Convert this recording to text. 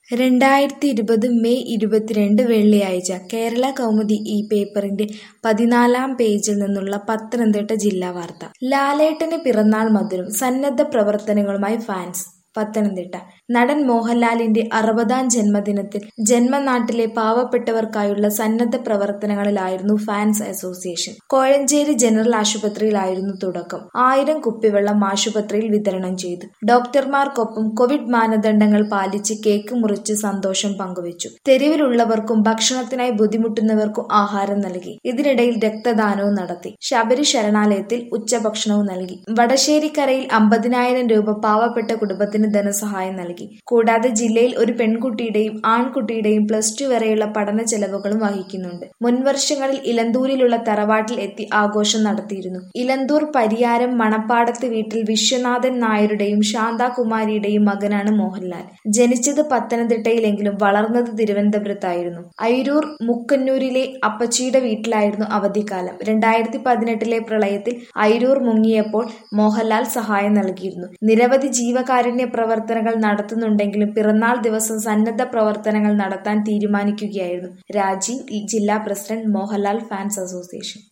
രണ്ടായിരത്തി ഇരുപത് മെയ് ഇരുപത്തിരണ്ട് വെള്ളിയാഴ്ച കേരള കൗമുദി ഈ പേപ്പറിന്റെ പതിനാലാം പേജിൽ നിന്നുള്ള പത്തനംതിട്ട ജില്ലാ വാർത്ത ലാലേട്ടന് പിറന്നാൾ മധുരം സന്നദ്ധ പ്രവർത്തനങ്ങളുമായി ഫാൻസ് പത്തനംതിട്ട നടൻ മോഹൻലാലിന്റെ അറുപതാം ജന്മദിനത്തിൽ ജന്മനാട്ടിലെ പാവപ്പെട്ടവർക്കായുള്ള സന്നദ്ധ പ്രവർത്തനങ്ങളിലായിരുന്നു ഫാൻസ് അസോസിയേഷൻ കോഴഞ്ചേരി ജനറൽ ആശുപത്രിയിലായിരുന്നു തുടക്കം ആയിരം കുപ്പിവെള്ളം ആശുപത്രിയിൽ വിതരണം ചെയ്തു ഡോക്ടർമാർക്കൊപ്പം കോവിഡ് മാനദണ്ഡങ്ങൾ പാലിച്ച് കേക്ക് മുറിച്ച് സന്തോഷം പങ്കുവച്ചു തെരുവിലുള്ളവർക്കും ഭക്ഷണത്തിനായി ബുദ്ധിമുട്ടുന്നവർക്കും ആഹാരം നൽകി ഇതിനിടയിൽ രക്തദാനവും നടത്തി ശബരി ശരണാലയത്തിൽ ഉച്ചഭക്ഷണവും നൽകി വടശ്ശേരിക്കരയിൽ അമ്പതിനായിരം രൂപ പാവപ്പെട്ട കുടുംബത്തിന് ധനസഹായം നൽകി കൂടാതെ ജില്ലയിൽ ഒരു പെൺകുട്ടിയുടെയും ആൺകുട്ടിയുടെയും പ്ലസ് ടു വരെയുള്ള പഠന ചെലവുകളും വഹിക്കുന്നുണ്ട് മുൻവർഷങ്ങളിൽ ഇലന്തൂരിലുള്ള തറവാട്ടിൽ എത്തി ആഘോഷം നടത്തിയിരുന്നു ഇലന്തൂർ പരിയാരം മണപ്പാടത്ത് വീട്ടിൽ വിശ്വനാഥൻ നായരുടെയും ശാന്താകുമാരിയുടെയും മകനാണ് മോഹൻലാൽ ജനിച്ചത് പത്തനംതിട്ടയിലെങ്കിലും വളർന്നത് തിരുവനന്തപുരത്തായിരുന്നു അയിരൂർ മുക്കന്നൂരിലെ അപ്പച്ചിയുടെ വീട്ടിലായിരുന്നു അവധിക്കാലം രണ്ടായിരത്തി പതിനെട്ടിലെ പ്രളയത്തിൽ അയിരൂർ മുങ്ങിയപ്പോൾ മോഹൻലാൽ സഹായം നൽകിയിരുന്നു നിരവധി ജീവകാരുണ്യ പ്രവർത്തനങ്ങൾ നടത്തുന്നുണ്ടെങ്കിലും പിറന്നാൾ ദിവസം സന്നദ്ധ പ്രവർത്തനങ്ങൾ നടത്താൻ തീരുമാനിക്കുകയായിരുന്നു രാജീവ് ജില്ലാ പ്രസിഡന്റ് മോഹൻലാൽ ഫാൻസ് അസോസിയേഷൻ